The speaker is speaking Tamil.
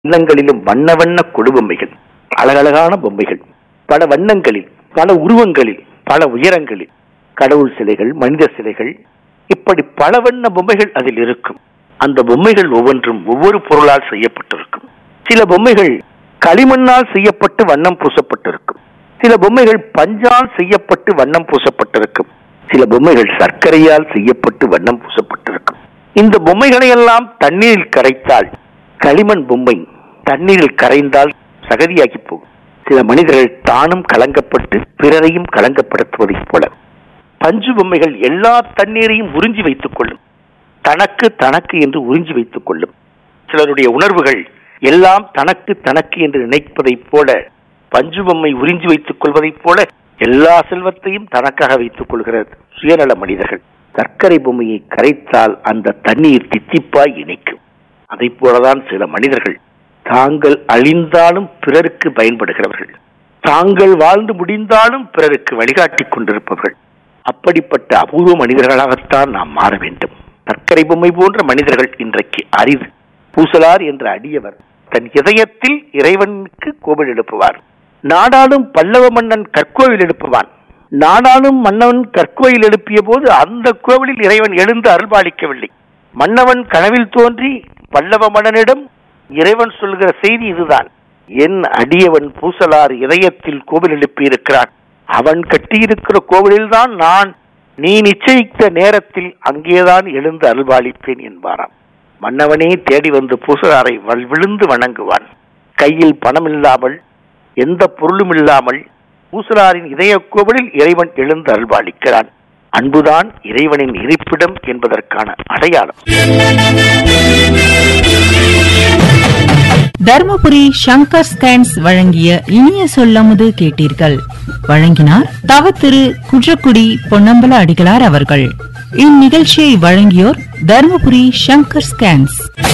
இல்லங்களிலும் வண்ண வண்ண கொடு பொம்மைகள் அழகழகான பொம்மைகள் பல வண்ணங்களில் பல உருவங்களில் பல உயரங்களில் கடவுள் சிலைகள் மனித சிலைகள் இப்படி பல வண்ண பொம்மைகள் அதில் இருக்கும் அந்த பொம்மைகள் ஒவ்வொன்றும் ஒவ்வொரு பொருளால் செய்யப்பட்டிருக்கும் சில பொம்மைகள் களிமண்ணால் செய்யப்பட்டு வண்ணம் பூசப்பட்டிருக்கும் சில பொம்மைகள் பஞ்சால் செய்யப்பட்டு வண்ணம் பூசப்பட்டிருக்கும் சில பொம்மைகள் சர்க்கரையால் செய்யப்பட்டு வண்ணம் பூசப்பட்டிருக்கும் இந்த பொம்மைகளை எல்லாம் தண்ணீரில் கரைத்தால் களிமண் பொம்மை தண்ணீரில் கரைந்தால் சகதியாகி போகும் சில மனிதர்கள் தானும் கலங்கப்பட்டு பிறரையும் கலங்கப்படுத்துவதைப் போல பஞ்சு பொம்மைகள் எல்லா தண்ணீரையும் உறிஞ்சி வைத்துக் கொள்ளும் தனக்கு தனக்கு என்று உறிஞ்சி வைத்துக் கொள்ளும் சிலருடைய உணர்வுகள் எல்லாம் தனக்கு தனக்கு என்று நினைப்பதைப் போல பஞ்சு பொம்மை உறிஞ்சி வைத்துக் கொள்வதைப் போல எல்லா செல்வத்தையும் தனக்காக வைத்துக் கொள்கிற சுயநல மனிதர்கள் சர்க்கரை பொம்மையை கரைத்தால் அந்த தண்ணீர் தித்திப்பாய் இணைக்கும் அதை போலதான் சில மனிதர்கள் தாங்கள் அழிந்தாலும் பிறருக்கு பயன்படுகிறவர்கள் தாங்கள் வாழ்ந்து முடிந்தாலும் பிறருக்கு வழிகாட்டிக் கொண்டிருப்பவர்கள் அப்படிப்பட்ட அபூர்வ மனிதர்களாகத்தான் நாம் மாற வேண்டும் சர்க்கரை பொம்மை போன்ற மனிதர்கள் இன்றைக்கு அரிது பூசலார் என்ற அடியவர் தன் இதயத்தில் இறைவனுக்கு கோவில் எழுப்புவார் நாடாளும் பல்லவ மன்னன் கற்கோவில் எழுப்புவான் நாடாளும் மன்னவன் கற்கோயில் எழுப்பிய போது அந்த கோவிலில் இறைவன் எழுந்து அருள்பாலிக்கவில்லை மன்னவன் கனவில் தோன்றி பல்லவ மன்னனிடம் இறைவன் சொல்கிற செய்தி இதுதான் என் அடியவன் பூசலார் இதயத்தில் கோவில் எழுப்பியிருக்கிறான் அவன் கட்டியிருக்கிற கோவிலில்தான் நான் நீ நிச்சயித்த நேரத்தில் அங்கேதான் எழுந்து அருள்பாலிப்பேன் என்பாராம் மன்னவனே தேடி வந்து பூசலாரை வல் விழுந்து வணங்குவான் கையில் பணம் இல்லாமல் எந்த பொருளும் இல்லாமல் பூசலாரின் இதய கோவிலில் இறைவன் எழுந்து அருள்பாலிக்கிறான் அன்புதான் இறைவனின் இருப்பிடம் என்பதற்கான அடையாளம் தர்மபுரி சங்கர் ஸ்கேன்ஸ் வழங்கிய இனிய சொல்லமுது கேட்டீர்கள் வழங்கினார் தவ திரு குன்றக்குடி பொன்னம்பல அடிகளார் அவர்கள் இந்நிகழ்ச்சியை வழங்கியோர் தர்மபுரி சங்கர் ஸ்கேன்ஸ்